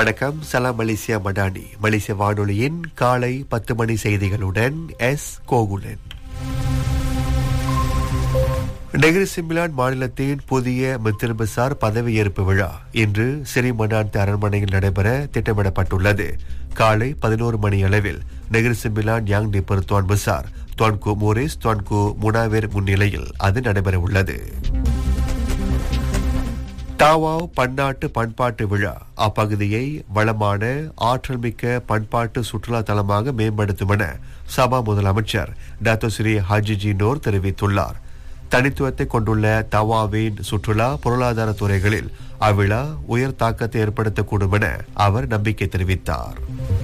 வணக்கம் சலாம் மலேசியா மடானி மலேசிய வானொலியின் காலை பத்து மணி செய்திகளுடன் எஸ் கோகுலன் நெகிரி சிம்பிளான் மாநிலத்தின் புதிய மித்திரும்பசார் பதவியேற்பு விழா இன்று சிறிமனான் அரண்மனையில் நடைபெற திட்டமிடப்பட்டுள்ளது காலை பதினோரு மணி அளவில் Negeri Sembilan Yang Dipertuan Besar Tuanku Muhriz Tuanku Munawir முன்னிலையில் அது நடைபெற உள்ளது டாவாவ் பன்னாட்டு பண்பாட்டு விழா அப்பகுதியை வளமான ஆற்றல் மிக்க பண்பாட்டு சுற்றுலா தலமாக மேம்படுத்தும் என சபா முதலமைச்சர் டாக்டர் ஸ்ரீ ஹஜிஜி நோர் தெரிவித்துள்ளார் தனித்துவத்தை கொண்டுள்ள தவாவின் சுற்றுலா பொருளாதார துறைகளில் அவ்விழா உயர் தாக்கத்தை ஏற்படுத்தக்கூடும் என அவர் நம்பிக்கை தெரிவித்தார்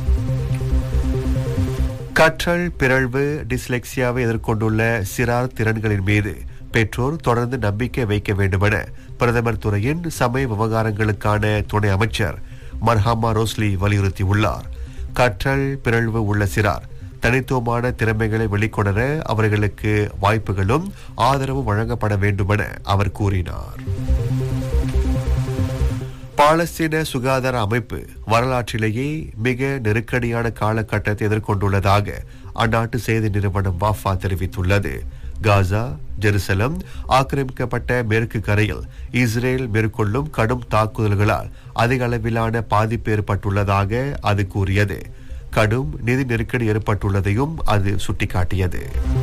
கற்றல் பிறழ்வு டிஸ்லெக்சியாவை எதிர்கொண்டுள்ள சிறார் திறன்களின் மீது பெற்றோர் தொடர்ந்து நம்பிக்கை வைக்க வேண்டுமென பிரதமர் துறையின் சமய விவகாரங்களுக்கான துணை அமைச்சர் மர்ஹாமா ரோஸ்லி வலியுறுத்தியுள்ளார் கற்றல் பிறழ்வு உள்ள சிறார் தனித்துவமான திறமைகளை வெளிக்கொணர அவர்களுக்கு வாய்ப்புகளும் ஆதரவும் வழங்கப்பட வேண்டுமென அவர் கூறினார் பாலஸ்தீன சுகாதார அமைப்பு வரலாற்றிலேயே மிக நெருக்கடியான காலகட்டத்தை எதிர்கொண்டுள்ளதாக அந்நாட்டு செய்தி நிறுவனம் வாஃபா தெரிவித்துள்ளது காசா ஜெருசலம் ஆக்கிரமிக்கப்பட்ட மேற்கு கரையில் இஸ்ரேல் மேற்கொள்ளும் கடும் தாக்குதல்களால் அதிக அளவிலான பாதிப்பு ஏற்பட்டுள்ளதாக அது கூறியது கடும் நிதி நெருக்கடி ஏற்பட்டுள்ளதையும் அது சுட்டிக்காட்டியது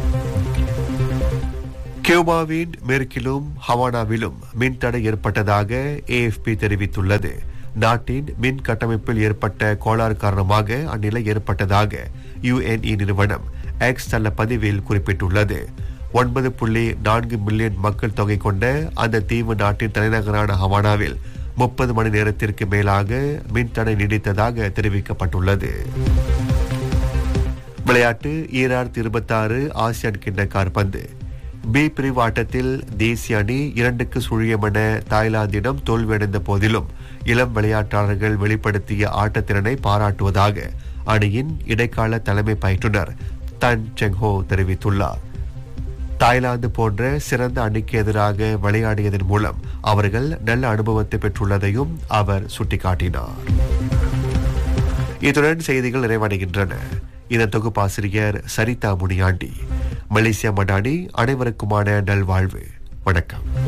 கியூபாவின் மேற்கிலும் ஹவானாவிலும் மின் தடை ஏற்பட்டதாக ஏஎஃப்பி தெரிவித்துள்ளது நாட்டின் மின் கட்டமைப்பில் ஏற்பட்ட கோளாறு காரணமாக அந்நிலை ஏற்பட்டதாக யுஎன்இ நிறுவனம் எக்ஸ் தள்ள பதிவில் குறிப்பிட்டுள்ளது ஒன்பது புள்ளி நான்கு மில்லியன் மக்கள் தொகை கொண்ட அந்த தீவு நாட்டின் தலைநகரான ஹவானாவில் முப்பது மணி நேரத்திற்கு மேலாக மின்தடை நீடித்ததாக தெரிவிக்கப்பட்டுள்ளது விளையாட்டு ஈராயிரத்தி இருபத்தாறு ஆசியான் கிண்ண கார்பந்து பி பிரிவு ஆட்டத்தில் தேசிய அணி இரண்டுக்கு சுழியம் என தாய்லாந்திடம் தோல்வியடைந்த போதிலும் இளம் விளையாட்டாளர்கள் வெளிப்படுத்திய ஆட்டத்திறனை பாராட்டுவதாக அணியின் இடைக்கால தலைமை பயிற்றுனர் தன் செங்ஹோ தெரிவித்துள்ளார் தாய்லாந்து போன்ற சிறந்த அணிக்கு எதிராக விளையாடியதன் மூலம் அவர்கள் நல்ல அனுபவத்தை பெற்றுள்ளதையும் அவர் சுட்டிக்காட்டினார் இத்துடன் செய்திகள் நிறைவடைகின்றன இதன் தொகுப்பாசிரியர் சரிதா முனியாண்டி மலேசியா மடானி அனைவருக்குமான நல்வாழ்வு வணக்கம்